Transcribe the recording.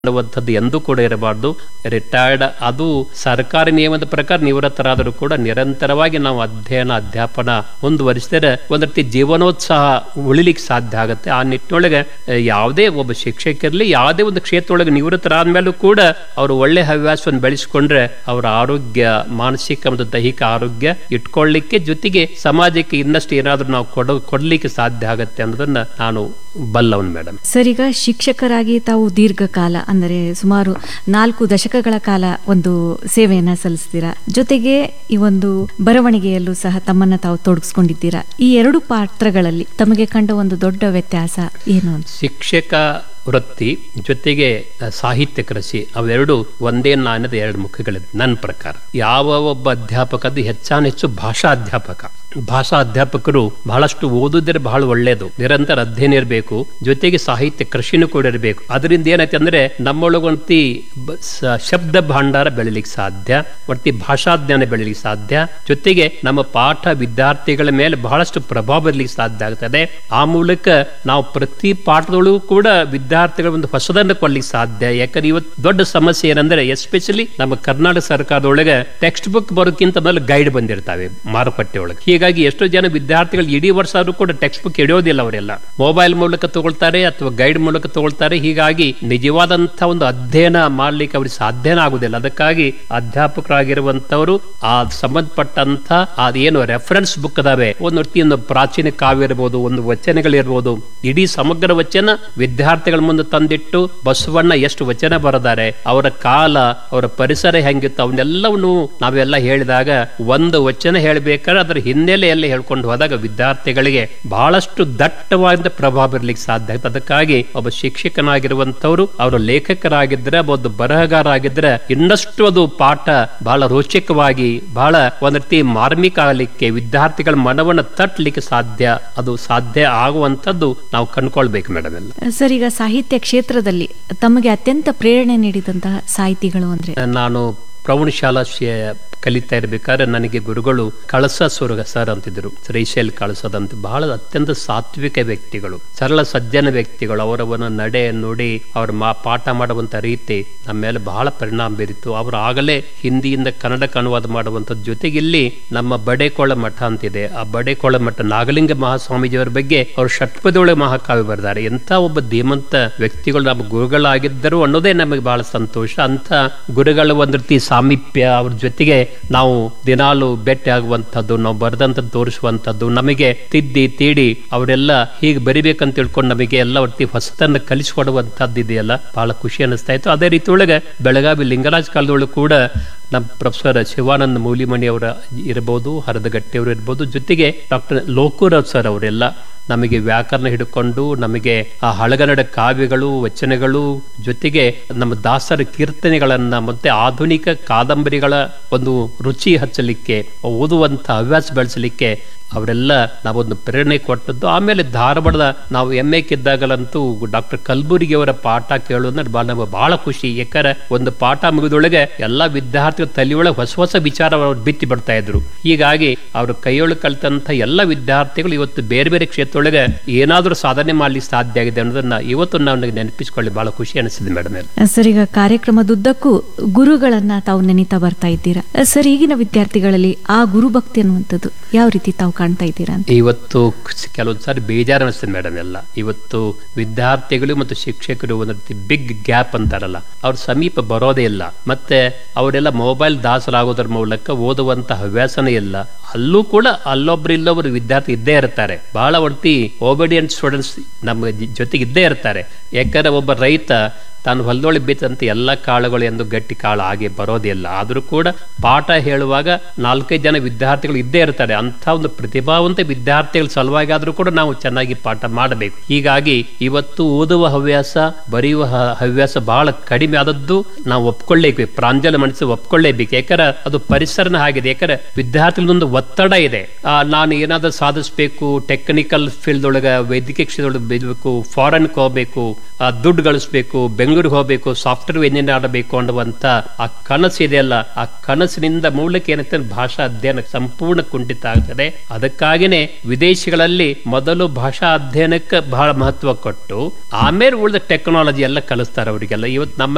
ಮಾಡುವಂಥದ್ದು ಎಂದೂ ಕೂಡ ಇರಬಾರ್ದು ರಿಟೈರ್ಡ್ ಅದು ಸರ್ಕಾರಿ ನಿಯಮದ ಪ್ರಕಾರ ನಿವೃತ್ತರಾದರೂ ಕೂಡ ನಿರಂತರವಾಗಿ ನಾವು ಅಧ್ಯಯನ ಅಧ್ಯಾಪನ ಮುಂದುವರಿಸಿದರೆ ಒಂದ್ ರೀತಿ ಜೀವನೋತ್ಸಾಹ ಉಳಿಲಿಕ್ಕೆ ಸಾಧ್ಯ ಆಗುತ್ತೆ ಆ ನಿಟ್ಟಿನೊಳಗೆ ಆ, ಯಾವುದೇ ಒಬ್ಬ ಶಿಕ್ಷಕರಲ್ಲಿ ಯಾವುದೇ ಒಂದು ಕ್ಷೇತ್ರದೊಳಗೆ ನಿವೃತ್ತರಾದ್ಮೇಲೂ ಕೂಡ ಅವರು ಒಳ್ಳೆ ಹವ್ಯಾಸವನ್ನು ಬೆಳೆಸಿಕೊಂಡ್ರೆ ಅವರ ಆರೋಗ್ಯ ಮಾನಸಿಕ ಮತ್ತು ದೈಹಿಕ ಆರೋಗ್ಯ ಇಟ್ಕೊಳ್ಳಿಕ್ಕೆ ಜೊತೆಗೆ ಸಮಾಜಕ್ಕೆ ಇನ್ನಷ್ಟು ಏನಾದ್ರೂ ನಾವು ಕೊಡ ಕೊಡ್ಲಿಕ್ಕೆ ಸಾಧ್ಯ ಆಗುತ್ತೆ ಅನ್ನೋದನ್ನ ನಾನು ಬಲ್ಲವನ್ ಮೇಡಮ್ ಸರ್ ಈಗ ಶಿಕ್ಷಕರಾಗಿ ತಾವು ದೀರ್ಘಕಾಲ ಅಂದರೆ ಸುಮಾರು ನಾಲ್ಕು ದಶಕಗಳ ಕಾಲ ಒಂದು ಸೇವೆಯನ್ನ ಸಲ್ಲಿಸ್ತೀರಾ ಜೊತೆಗೆ ಈ ಒಂದು ಬರವಣಿಗೆಯಲ್ಲೂ ಸಹ ತಮ್ಮನ್ನ ತಾವು ತೊಡಗಿಸ್ಕೊಂಡಿದ್ದೀರಾ ಈ ಎರಡು ಪಾತ್ರಗಳಲ್ಲಿ ತಮಗೆ ಕಂಡ ಒಂದು ದೊಡ್ಡ ವ್ಯತ್ಯಾಸ ಏನು ಅಂತ ಶಿಕ್ಷಕ ವೃತ್ತಿ ಜೊತೆಗೆ ಅ, ಸಾಹಿತ್ಯ ಕೃಷಿ ಅವೆರಡು ಒಂದೇ ನಾಣ್ಯದ ಎರಡು ಮುಖಗಳಿದೆ ನನ್ನ ಪ್ರಕಾರ ಯಾವ ಒಬ್ಬ ಅಧ್ಯಾಪಕದ್ದು ಹೆಚ್ಚಾನ ಹೆಚ್ಚು ಭಾಷಾ ಅಧ್ಯಾಪಕ ಭಾಷಾ ಅಧ್ಯಾಪಕರು ಬಹಳಷ್ಟು ಓದುವುದ್ರೆ ಬಹಳ ಒಳ್ಳೆಯದು ನಿರಂತರ ಅಧ್ಯಯನ ಇರಬೇಕು ಜೊತೆಗೆ ಸಾಹಿತ್ಯ ಕೃಷಿನೂ ಕೂಡ ಇರಬೇಕು ಅದರಿಂದ ಏನೈತೆ ಅಂದ್ರೆ ನಮ್ಮೊಳಗೊಂತಿ ಬ- ಸ- ಶಬ್ದ ಭಾಂಡಾರ ಬೆಳಿಲಿಕ್ಕೆ ಸಾಧ್ಯ ಒಟ್ಟಿ ಭಾಷಾಜ್ಞಾನ ಬೆಳಿಲಿಕ್ಕೆ ಸಾಧ್ಯ ಜೊತೆಗೆ ನಮ್ಮ ಪಾಠ ವಿದ್ಯಾರ್ಥಿಗಳ ಮೇಲೆ ಬಹಳಷ್ಟು ಪ್ರಭಾವ ಬೀರಲಿಕ್ಕೆ ಸಾಧ್ಯ ಆಗ್ತದೆ ಆ ಮೂಲಕ ನಾವು ಪ್ರತಿ ಪಾಠದೊಳಗೂ ಕೂಡ ವಿದ್ಯಾರ್ಥಿಗಳ ಒಂದು ಹೊಸದನ್ನು ಕೊಡ್ಲಿಕ್ಕೆ ಸಾಧ್ಯ ಯಾಕಂದ್ರೆ ಇವತ್ತು ದೊಡ್ಡ ಸಮಸ್ಯೆ ಏನಂದ್ರೆ ಎಸ್ಪೆಷಲಿ ನಮ್ಮ ಕರ್ನಾಟಕ ಸರ್ಕಾರದೊಳಗೆ ಟೆಕ್ಸ್ಟ್ ಬುಕ್ ಬರೋಕ್ಕಿಂತ ಮೊದಲು ಗೈಡ್ ಬಂದಿರ್ತಾವೆ ಮಾರುಕಟ್ಟೆ ಒಳಗೆ ಹೀಗಾಗಿ ಎಷ್ಟೋ ಜನ ವಿದ್ಯಾರ್ಥಿಗಳು ಇಡೀ ವರ್ಷ ಆದ್ರೂ ಕೂಡ ಟೆಕ್ಸ್ಟ್ ಬುಕ್ ಹಿಡಿಯೋದಿಲ್ಲ ಅವರೆಲ್ಲ ಮೊಬೈಲ್ ಮೂಲಕ ತಗೊಳ್ತಾರೆ ಅಥವಾ ಗೈಡ್ ಮೂಲಕ ತಗೊಳ್ತಾರೆ ಹೀಗಾಗಿ ನಿಜವಾದಂತ ಒಂದು ಅಧ್ಯಯನ ಮಾಡ್ಲಿಕ್ಕೆ ಅವ್ರಿಗೆ ಸಾಧ್ಯನೇ ಆಗುದಿಲ್ಲ ಅದಕ್ಕಾಗಿ ಅಧ್ಯಾಪಕರಾಗಿರುವಂತವರು ಆ ಸಂಬಂಧಪಟ್ಟಂತ ಅದೇನು ರೆಫರೆನ್ಸ್ ಬುಕ್ ಅದಾವೆ ಒಂದು ರೀತಿ ಒಂದು ಪ್ರಾಚೀನ ಕಾವ್ಯ ಇರ್ಬೋದು ಒಂದು ವಚನಗಳಿರ್ಬೋದು ಇಡೀ ಸಮಗ್ರ ವಚನ ವಿದ್ಯಾರ್ಥಿಗಳ ಮುಂದೆ ತಂದಿಟ್ಟು ಬಸವಣ್ಣ ಎಷ್ಟು ವಚನ ಬರೆದಾರೆ ಅವರ ಕಾಲ ಅವರ ಪರಿಸರ ಹೆಂಗಿತ್ತು ಅವನ್ನೆಲ್ಲವನ್ನು ನಾವೆಲ್ಲ ಹೇಳಿದಾಗ ಒಂದು ವಚನ ಹೇಳ್ಬೇಕಾದ್ರೆ ಅದರ ಹಿನ್ನೆಲೆಯಲ್ಲಿ ಹೇಳ್ಕೊಂಡು ಹೋದಾಗ ವಿದ್ಯಾರ್ಥಿಗಳಿಗೆ ಬಹಳಷ್ಟು ದಟ್ಟವಾದ ಪ್ರಭಾವ ಬೀರ್ಲಿಕ್ಕೆ ಸಾಧ್ಯ ಆಗ್ತದೆ ಅದಕ್ಕಾಗಿ ಒಬ್ಬ ಶಿಕ್ಷಕನಾಗಿರುವಂತವರು ಅವರು ಲೇಖಕರಾಗಿದ್ರೆ ಒಂದು ಬರಹಗಾರ ಆಗಿದ್ರೆ ಇನ್ನಷ್ಟು ಅದು ಪಾಠ ಬಹಳ ರೋಚಕವಾಗಿ ಬಹಳ ಒಂದ್ ರೀತಿ ಮಾರ್ಮಿಕ ಆಗಲಿಕ್ಕೆ ವಿದ್ಯಾರ್ಥಿಗಳ ಮನವನ್ನು ತಟ್ಟಲಿಕ್ಕೆ ಸಾಧ್ಯ ಅದು ಸಾಧ್ಯ ಆಗುವಂತದ್ದು ನಾವು ಕಂಡ್ಕೊಳ್ಬೇಕು ಮೇಡಮ್ ಎಲ್ಲ ಸರ್ ಈಗ ಸಾಹಿತ್ಯ ಕ್ಷೇತ್ರದಲ್ಲಿ ತಮಗೆ ಅತ್ಯಂತ ಪ್ರೇರಣೆ ನೀಡಿದಂತಹ ಸಾಹಿತಿಗಳು ಅಂದ್ರೆ ನಾನು ಪ್ರೌಢಶಾಲಾ ಶೇ- ಕಲಿತಾ ಇರ್ಬೇಕಾದ್ರೆ ನನಗೆ ಗುರುಗಳು ಕಳಸ ಸುರಗ ಸರ್ ಅಂತಿದ್ರು ಶ್ರೀಶೈಲ್ ಕಳಸದಂತ ಬಹಳ ಅತ್ಯಂತ ಸಾತ್ವಿಕ ವ್ಯಕ್ತಿಗಳು ಸರಳ ಸಜ್ಜನ ವ್ಯಕ್ತಿಗಳು ಅವರವನ ನಡೆ ನುಡಿ ಅವರ ಮಾ ಪಾಠ ಮಾಡುವಂತ ರೀತಿ ನಮ್ಮ ಮೇಲೆ ಬಹಳ ಪರಿಣಾಮ ಬೀರಿತು ಅವರು ಆಗಲೇ ಹಿಂದಿಯಿಂದ ಕನ್ನಡಕ್ಕೆ ಅನುವಾದ ಮಾಡುವಂತ ಜೊತೆಗೆ ಇಲ್ಲಿ ನಮ್ಮ ಬಡೇಕೊಳ ಮಠ ಅಂತಿದೆ ಆ ಬಡೇಕೊಳ ಮಠ ನಾಗಲಿಂಗ ಮಹಾಸ್ವಾಮೀಜಿಯವರ ಬಗ್ಗೆ ಅವರು ಷಟ್ಪದಿಯೊಳಗೆ ಮಹಾಕಾವ್ಯ ಬರೆದಾರೆ ಎಂತ ಒಬ್ಬ ಧೀಮಂತ ವ್ಯಕ್ತಿಗಳು ನಮ್ಮ ಗುರುಗಳಾಗಿದ್ದರು ಅನ್ನೋದೇ ನಮಗೆ ಬಹಳ ಸಂತೋಷ ಅಂತ ಗುರುಗಳ ಒಂದು ರೀತಿ ಸಾಮೀಪ್ಯ ಅವ್ರ ಜೊತೆಗೆ ನಾವು ದಿನಾಲು ಭೇಟಿ ಆಗುವಂಥದ್ದು ನಾವು ಬರೆದಂಥದ್ದು ತೋರಿಸುವಂಥದ್ದು ನಮಗೆ ತಿದ್ದಿ ತೀಡಿ ಅವರೆಲ್ಲ ಹೀಗೆ ಬರಿಬೇಕಂತ ತಿಳ್ಕೊಂಡು ನಮಗೆ ಎಲ್ಲ ಒಟ್ಟಿ ಹೊಸತನ್ನ ಕಲಿಸಿಕೊಡುವಂಥದ್ದು ಇದೆಯಲ್ಲ ಬಹಳ ಖುಷಿ ಅನಿಸ್ತಾ ಇತ್ತು ಅದೇ ರೀತಿ ಒಳಗೆ ಬೆಳಗಾವಿ ಲಿಂಗರಾಜ್ ಕಾಲದೊಳಗೆ ಕೂಡ ನಮ್ಮ ಪ್ರೊಫೆಸರ್ ಶಿವಾನಂದ ಮೂಲಿಮಣಿ ಅವರ ಇರ್ಬೋದು ಹರದಗಟ್ಟಿಯವರು ಇರ್ಬೋದು ಜೊತೆಗೆ ಡಾಕ್ಟರ್ ಲೋಕೂರಾವ್ ಸರ್ ಅವರೆಲ್ಲ ನಮಗೆ ವ್ಯಾಕರಣ ಹಿಡ್ಕೊಂಡು ನಮಗೆ ಆ ಹಳಗನ್ನಡ ಕಾವ್ಯಗಳು ವಚನಗಳು ಜೊತೆಗೆ ನಮ್ಮ ದಾಸರ ಕೀರ್ತನೆಗಳನ್ನ ಮತ್ತೆ ಆಧುನಿಕ ಕಾದಂಬರಿಗಳ ಒಂದು ರುಚಿ ಹಚ್ಚಲಿಕ್ಕೆ ಓದುವಂತ ಹವ್ಯಾಸ ಬೆಳೆಸಲಿಕ್ಕೆ ಅವರೆಲ್ಲ ನಾವೊಂದು ಪ್ರೇರಣೆ ಕೊಟ್ಟದ್ದು ಆಮೇಲೆ ಧಾರವಾಡದ ನಾವು ಎಂ ಎಕ್ಕಿದ್ದಾಗಲಂತೂ ಡಾಕ್ಟರ್ ಕಲ್ಬುರ್ಗಿ ಅವರ ಪಾಠ ಕೇಳೋದ್ರೆ ಬಹಳ ನಮಗೆ ಬಹಳ ಖುಷಿ ಯಾಕಂದ್ರೆ ಒಂದು ಪಾಠ ಮುಗಿದೊಳಗೆ ಎಲ್ಲಾ ವಿದ್ಯಾರ್ಥಿಗಳ ತಲೆಯೊಳಗೆ ಹೊಸ ಹೊಸ ವಿಚಾರ ಅವ್ರು ಬಿತ್ತಿ ಬಿಡ್ತಾ ಇದ್ರು ಹೀಗಾಗಿ ಅವರು ಕೈಯೊಳಗೆ ಕಲಿತಂತ ಎಲ್ಲ ವಿದ್ಯಾರ್ಥಿಗಳು ಇವತ್ತು ಬೇರೆ ಬೇರೆ ಕ್ಷೇತ್ರದೊಳಗೆ ಏನಾದರೂ ಸಾಧನೆ ಮಾಡ್ಲಿಕ್ಕೆ ಸಾಧ್ಯ ಆಗಿದೆ ಅನ್ನೋದನ್ನ ಇವತ್ತು ನಾವು ನನಗೆ ನೆನಪಿಸಿಕೊಳ್ಳಿ ಬಹಳ ಖುಷಿ ಅನಿಸಿದೆ ಮೇಡಮ್ ಸರ್ ಈಗ ಕಾರ್ಯಕ್ರಮದುದ್ದಕ್ಕೂ ಗುರುಗಳನ್ನ ತಾವು ನೆನೀತಾ ಬರ್ತಾ ಇದ್ದೀರಾ ಸರ್ ಈಗಿನ ವಿದ್ಯಾರ್ಥಿಗಳಲ್ಲಿ ಆ ಗುರು ಭಕ್ತಿ ಅನ್ನುವಂಥದ್ದು ಯಾವ ರೀತಿ ತಾವು ಕಾಣ್ತಾ ಇದ್ದೀರಾ ಅಂತ ಇವತ್ತು ಕೆಲವೊಂದು ಸಾರಿ ಬೇಜಾರು ಅನಿಸ್ತದೆ ಮೇಡಮ್ ಎಲ್ಲ ಇವತ್ತು ವಿದ್ಯಾರ್ಥಿಗಳು ಮತ್ತು ಶಿಕ್ಷಕರು ಒಂದು ರೀತಿ ಬಿಗ್ ಗ್ಯಾಪ್ ಅಂತಾರಲ್ಲ ಅವ್ರ ಸಮೀಪ ಬರೋದೇ ಇಲ್ಲ ಮತ್ತೆ ಅವರೆಲ್ಲ ಮೊಬೈಲ್ ದಾಸರಾಗೋದ್ರ ಮೂಲಕ ಓದುವಂತ ಹವ್ಯಾಸನೇ ಇಲ್ಲ ಅಲ್ಲೂ ಕೂಡ ಅಲ್ಲೊಬ್ರು ಇಲ್ಲೊಬ್ರು ವಿದ್ಯಾರ್ಥಿ ಇದ್ದೇ ಇರ್ತಾರೆ ಬಹಳ ಒಟ್ಟಿ ಓಬಿಡಿಯಂಟ್ ಸ್ಟೂಡೆಂಟ್ಸ್ ನಮ್ಮ ಜ- ಜೊತೆಗೆ ಇದ್ದೇ ಇರ್ತಾರೆ ಯಾಕಂದ್ರೆ ಒಬ್ಬ ರೈತ ತಾನು ಹೊಲದೊಳಗೆ ಬಿತ್ತಂತ ಎಲ್ಲ ಕಾಳುಗಳು ಎಂದು ಗಟ್ಟಿ ಕಾಳು ಹಾಗೆ ಬರೋದಿಲ್ಲ ಆದರೂ ಕೂಡ ಪಾಠ ಹೇಳುವಾಗ ನಾಲ್ಕೈದು ಜನ ವಿದ್ಯಾರ್ಥಿಗಳು ಇದ್ದೇ ಇರ್ತಾರೆ ಅಂತ ಒಂದು ಪ್ರತಿಭಾವಂತ ವಿದ್ಯಾರ್ಥಿಗಳ ಸಲುವಾಗಿ ಆದ್ರೂ ಕೂಡ ನಾವು ಚೆನ್ನಾಗಿ ಪಾಠ ಮಾಡಬೇಕು ಹೀಗಾಗಿ ಇವತ್ತು ಓದುವ ಹವ್ಯಾಸ ಬರೆಯುವ ಹ- ಹವ್ಯಾಸ ಬಹಳ ಕಡಿಮೆ ಆದದ್ದು ನಾವು ಒಪ್ಕೊಳ್ಳೇಬೇಕು ಪ್ರಾಂಜಲ ಮನಸ್ಸು ಒಪ್ಕೊಳ್ಳೇಬೇಕು ಯಾಕಂದ್ರೆ ಅದು ಪರಿಸರನ ಆಗಿದೆ ಯಾಕಂದ್ರೆ ವಿದ್ಯಾರ್ಥಿಗಳೊಂದು ಒತ್ತಡ ಇದೆ ಆ, ನಾನು ಏನಾದ್ರೂ ಸಾಧಿಸಬೇಕು ಟೆಕ್ನಿಕಲ್ ಫೀಲ್ಡ್ ಒಳಗ ವೈದ್ಯಕೀಯ ಕ್ಷೇತ್ರದೊಳಗೆ ಬೆಳಬೇಕು ಫಾರಿನ್ಗೆ ಹೋಗ್ಬೇಕು ಆ, ದುಡ್ಡು ಗಳಿಸ್ಬೇಕು ಬೆಂಗಳೂರಿಗೆ ಹೋಗ್ಬೇಕು ಸಾಫ್ಟ್ವೇರ್ ಇಂಜಿನಿಯರ್ ಆಗಬೇಕು ಅನ್ನುವಂತ ಆ ಕನಸು ಇದೆಯಲ್ಲ ಆ ಕನಸಿನಿಂದ ಮೂಲಕ ಏನಂತ ಭಾಷಾ ಅಧ್ಯಯನ ಸಂಪೂರ್ಣ ಕುಂಠಿತ ಆಗ್ತದೆ ಅದಕ್ಕಾಗಿನೇ ವಿದೇಶಗಳಲ್ಲಿ ಮೊದಲು ಭಾಷಾ ಅಧ್ಯಯನಕ್ಕೆ ಬಹಳ ಮಹತ್ವ ಕೊಟ್ಟು ಆಮೇಲೆ ಉಳಿದ ಟೆಕ್ನಾಲಜಿ ಎಲ್ಲ ಕಲಿಸ್ತಾರೆ ಅವರಿಗೆಲ್ಲ ಇವತ್ತು ನಮ್ಮ